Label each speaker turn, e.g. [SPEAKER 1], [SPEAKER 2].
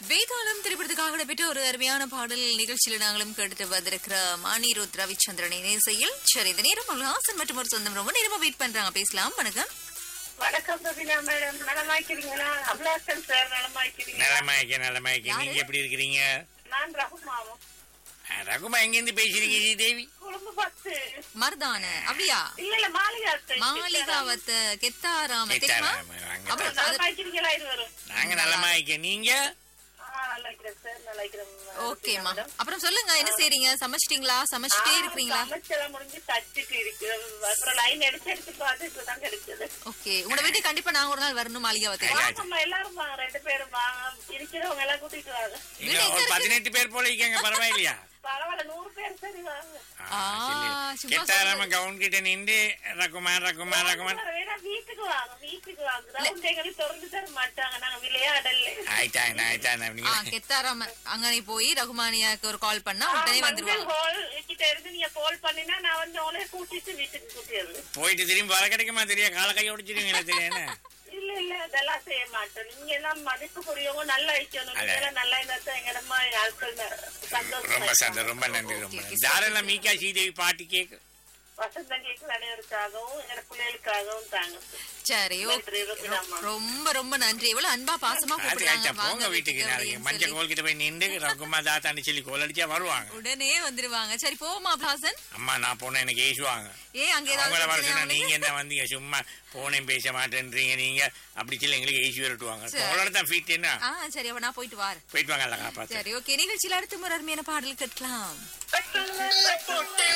[SPEAKER 1] வேதாளம் திரைப்படத்துக்காக நடைபெற்ற ஒரு அருமையான பாடல் நிகழ்ச்சியில் நாங்களும் கேட்டுட்டு வந்திருக்கிற மானிருத் ரவிச்சந்திரன் இசையில் சரி இந்த நேரம் உல்லாசன் மற்றும் ஒரு சொந்தம் ரொம்ப நேரமா வெயிட் பண்றாங்க பேசலாம் வணக்கம்
[SPEAKER 2] வணக்கம் ரபினா மேடம் நலமாய்க்கிறீங்களா அபிலாசன் சார் நலமாய்க்கிறீங்களா
[SPEAKER 3] நலமாய்க்க நலமாய்க்க
[SPEAKER 1] யாரு?
[SPEAKER 3] நீங்க எப்படி இருக்கிறீங்க
[SPEAKER 2] நான் ரகுமாவும்
[SPEAKER 3] ஆ, ரகுமா எங்க இருந்து பேசுறீங்க ஜி தேவி
[SPEAKER 2] குடும்ப பத்து
[SPEAKER 1] மருதான அப்படியா
[SPEAKER 2] இல்ல இல்ல மாளிகாத்து
[SPEAKER 1] மாளிகாவத்த கெத்தாராம தெரியுமா
[SPEAKER 3] அங்க
[SPEAKER 1] அப்புறம் அது-
[SPEAKER 2] நலமாய்க்கிறீங்களா இது வரும்
[SPEAKER 3] நாங்க நலமாய்க்க நீங்க
[SPEAKER 2] ஆ, நல்லா இருக்கிறேன் சார் நல்லா இருக்கிறேன்
[SPEAKER 1] ஓகேம்மா அப்புறம் சொல்லுங்க என்ன செய்றீங்க சமைச்சிட்டீங்களா சமைச்சிட்டே இருக்கிறீங்களா
[SPEAKER 2] சமைச்செல்லாம் முடிஞ்சு தச்சுட்டு இருக்கு அப்புறம் லைன் அடிச்சு எடுத்து பார்த்து இப்பதான் கிடைச்சது
[SPEAKER 1] ஓகே உங்களோட வீட்டுக்கு கண்டிப்பா நாங்க ஒரு நாள் வரணும் மாளிகாவத்துக்கு
[SPEAKER 2] வாங்கம்மா எல்லாரும் வாங்க ரெண்டு பேரும் வாங்க இருக்கிறவங்க எல்லாம் கூட்டிட்டு வாங்க
[SPEAKER 3] நீங்க ஒரு பதினெட்டு பேர் போல இருக்கீங்க பரவாயில்லையா
[SPEAKER 2] பரவாயில்ல நூறு பேர் சரி வாங்க
[SPEAKER 1] ஆ, சும்மா
[SPEAKER 3] கெட்டாராம கவுன் கிட்ட நின்று ரகுமான் ரகுமான் ரகுமான்
[SPEAKER 2] வேணா வீட்டுக்கு வாங்க வீட்டுக்கு வாங்க ரவுண்ட் எங்களுக்கு திறந்து தர மாட்டாங்க நாங்க விளையாடல
[SPEAKER 3] ஆயிட்டாங்க ஆயிட்டாங்க
[SPEAKER 1] ஆ
[SPEAKER 3] நீங்க
[SPEAKER 1] கெத்தாராம அங்கனே போய் ரகுமானியாக்கு ஒரு கால் பண்ணா உடனே வந்துருவாங்க
[SPEAKER 2] ஹால் கிட்ட இருந்து நீங்க கால் பண்ணினா நான் வந்து அவளே கூட்டிட்டு வீட்டுக்கு கூட்டிடுவேன்
[SPEAKER 3] போயிட்டு திரும்பி வர கிடைக்குமா தெரியா கால கை உடைச்சிருவீங்களா தெரியும்
[SPEAKER 2] இல்ல இல்ல இதெல்லாம் செய்ய மாட்டோம் நீங்க எல்லாம் மதிப்புக்குரியவங்க நல்லா வைக்கணும் நீங்க எல்லாம் நல்லா இருந்தா எங்கடமா ஆட்கள் சந்தோஷம்
[SPEAKER 3] ரொம்ப சந்தோஷம் ரொம்ப நன்றி ரொம்ப நன்றி தாராளம் மீகா ஸ்ரீதேவி பாட்டு கேக்கு
[SPEAKER 2] வசந்தங்களுக்கு அனைவருக்காகவும் எங்க பிள்ளைகளுக்காகவும் தாங்க
[SPEAKER 1] சரி ஓகே
[SPEAKER 2] நன்றி, ருபினாம்மா.
[SPEAKER 1] ரொம்ப ரொம்ப நன்றி எவ்வளவு அன்பா பாசமா
[SPEAKER 3] அது
[SPEAKER 1] கூப்பிடுறாங்க
[SPEAKER 3] ஆச்சா போங்க வீட்டுக்கு நாளைக்கு
[SPEAKER 1] அப்படின்னு
[SPEAKER 3] மஞ்சள்
[SPEAKER 1] சொல்லி.
[SPEAKER 3] கோல் கிட்ட போய் நின்று ரகுமா தாத்தான்னு சொல்லி கோல் அடிச்சா வருவாங்க
[SPEAKER 1] உடனே வந்துருவாங்க சரி போமா பாசன்
[SPEAKER 3] அம்மா நான் போனேன் எனக்கு ஏசுவாங்க
[SPEAKER 1] ஏ அங்க ஏதாவது
[SPEAKER 3] அவங்கள வர
[SPEAKER 1] பிரச்சனையா
[SPEAKER 3] சொன்னா நீங்க
[SPEAKER 1] உங்களுக்கு?
[SPEAKER 3] என்ன வந்தீங்க சும்மா போனேன் பேச மாட்டேன்றீங்க நீங்க அப்படி சொல்லி எங்களுக்கு ஏசி விரட்டுவாங்க
[SPEAKER 1] சரி.
[SPEAKER 3] உங்களோட தான் ஃபீட் என்ன
[SPEAKER 1] ஆ சரி அப்ப நான் போயிட்டு வரேன்
[SPEAKER 3] போயிட்டு வாங்கல்ல காப்பாத்து
[SPEAKER 1] சரி ஓகே நிகழ்ச்சியில அடுத்த முறை அருமையான பாடல் கேட்கலாம்